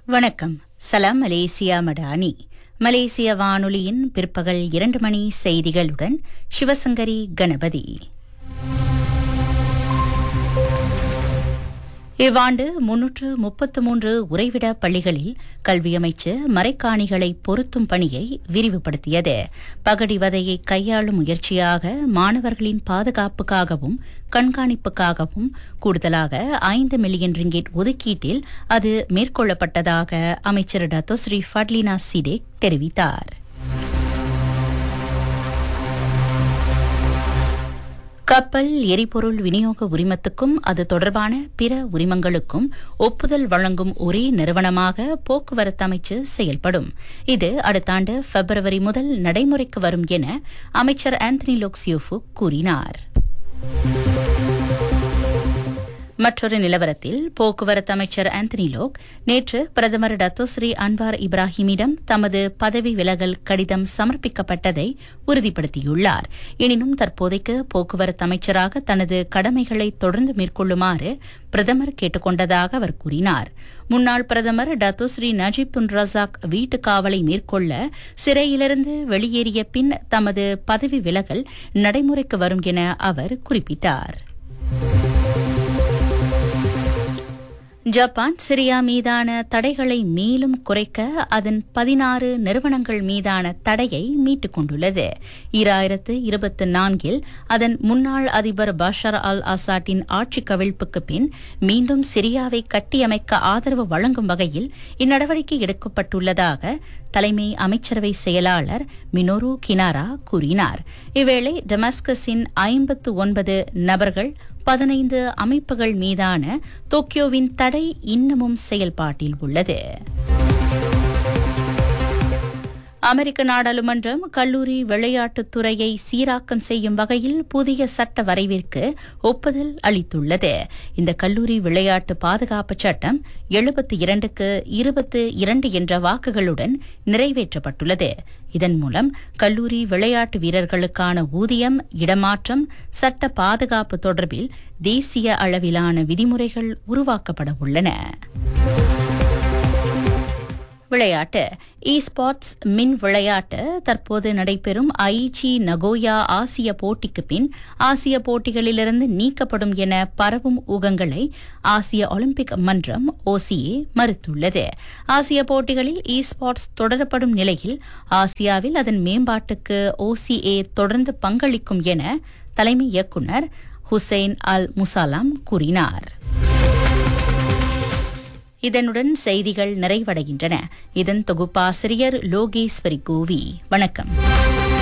வணக்கம் சலாம் மலேசியா மடானி மலேசிய வானொலியின் பிற்பகல் இரண்டு மணி செய்திகளுடன் சிவசங்கரி கணபதி இவ்வாண்டு முன்னூற்று முப்பத்து மூன்று உறைவிட பள்ளிகளில் கல்வி அமைச்சு மறைக்காணிகளை பொருத்தும் பணியை விரிவுபடுத்தியது பகடிவதையை கையாளும் முயற்சியாக மாணவர்களின் பாதுகாப்புக்காகவும் கண்காணிப்புக்காகவும் கூடுதலாக ஐந்து மில்லியன் ரிங்கிட் ஒதுக்கீட்டில் அது மேற்கொள்ளப்பட்டதாக அமைச்சர் டத்தோ ஸ்ரீ ஃபட்லினா சிடேக் தெரிவித்தார் கப்பல் எரிபொருள் விநியோக உரிமத்துக்கும் அது தொடர்பான பிற உரிமங்களுக்கும் ஒப்புதல் வழங்கும் ஒரே நிறுவனமாக போக்குவரத்து அமைச்சு செயல்படும் இது அடுத்த ஆண்டு பிப்ரவரி முதல் நடைமுறைக்கு வரும் என அமைச்சர் ஆந்தனி லோக்சியோஃபு கூறினார் மற்றொரு நிலவரத்தில் போக்குவரத்து அமைச்சர் ஆந்தனி லோக் நேற்று பிரதமர் டத்தோஸ்ரீ அன்வார் இப்ராஹிமிடம் தமது பதவி விலகல் கடிதம் சமர்ப்பிக்கப்பட்டதை உறுதிப்படுத்தியுள்ளார் எனினும் தற்போதைக்கு போக்குவரத்து அமைச்சராக தனது கடமைகளை தொடர்ந்து மேற்கொள்ளுமாறு பிரதமர் கேட்டுக் கொண்டதாக அவர் கூறினார் முன்னாள் பிரதமர் டத்தோஸ்ரீ நஜீப் துன் ரசாக் வீட்டு காவலை மேற்கொள்ள சிறையிலிருந்து வெளியேறிய பின் தமது பதவி விலகல் நடைமுறைக்கு வரும் என அவர் குறிப்பிட்டார் ஜப்பான் சிரியா மீதான தடைகளை மேலும் குறைக்க அதன் பதினாறு நிறுவனங்கள் மீதான தடையை மீட்டுக் கொண்டுள்ளது ஈராயிரத்து இருபத்தி நான்கில் அதன் முன்னாள் அதிபர் பஷர் அல் அசாட்டின் ஆட்சி கவிழ்ப்புக்கு பின் மீண்டும் சிரியாவை கட்டியமைக்க ஆதரவு வழங்கும் வகையில் இந்நடவடிக்கை எடுக்கப்பட்டுள்ளதாக தலைமை அமைச்சரவை செயலாளர் மினோரு கினாரா கூறினார் இவ்வேளை டெமாஸ்கஸின் ஐம்பத்து ஒன்பது நபர்கள் பதினைந்து அமைப்புகள் மீதான டோக்கியோவின் தடை இன்னமும் செயல்பாட்டில் உள்ளது அமெரிக்க நாடாளுமன்றம் கல்லூரி விளையாட்டுத் துறையை சீராக்கம் செய்யும் வகையில் புதிய சட்ட வரைவிற்கு ஒப்புதல் அளித்துள்ளது இந்த கல்லூரி விளையாட்டு பாதுகாப்பு சட்டம் எழுபத்தி இரண்டுக்கு இருபத்து இரண்டு என்ற வாக்குகளுடன் நிறைவேற்றப்பட்டுள்ளது இதன் மூலம் கல்லூரி விளையாட்டு வீரர்களுக்கான ஊதியம் இடமாற்றம் சட்ட பாதுகாப்பு தொடர்பில் தேசிய அளவிலான விதிமுறைகள் உருவாக்கப்பட உள்ளன விளையாட்டு இ ஸ்போர்ட்ஸ் மின் விளையாட்டு தற்போது நடைபெறும் ஐச்சி நகோயா ஆசிய போட்டிக்கு பின் ஆசிய போட்டிகளிலிருந்து நீக்கப்படும் என பரவும் ஊகங்களை ஆசிய ஒலிம்பிக் மன்றம் ஓசிஏ மறுத்துள்ளது ஆசிய போட்டிகளில் இ ஸ்போர்ட்ஸ் தொடரப்படும் நிலையில் ஆசியாவில் அதன் மேம்பாட்டுக்கு ஓசிஏ தொடர்ந்து பங்களிக்கும் என தலைமை இயக்குநர் ஹுசைன் அல் முசாலாம் கூறினார் இதனுடன் செய்திகள் நிறைவடைகின்றன இதன் தொகுப்பாசிரியர் லோகேஸ்வரி கோவி வணக்கம்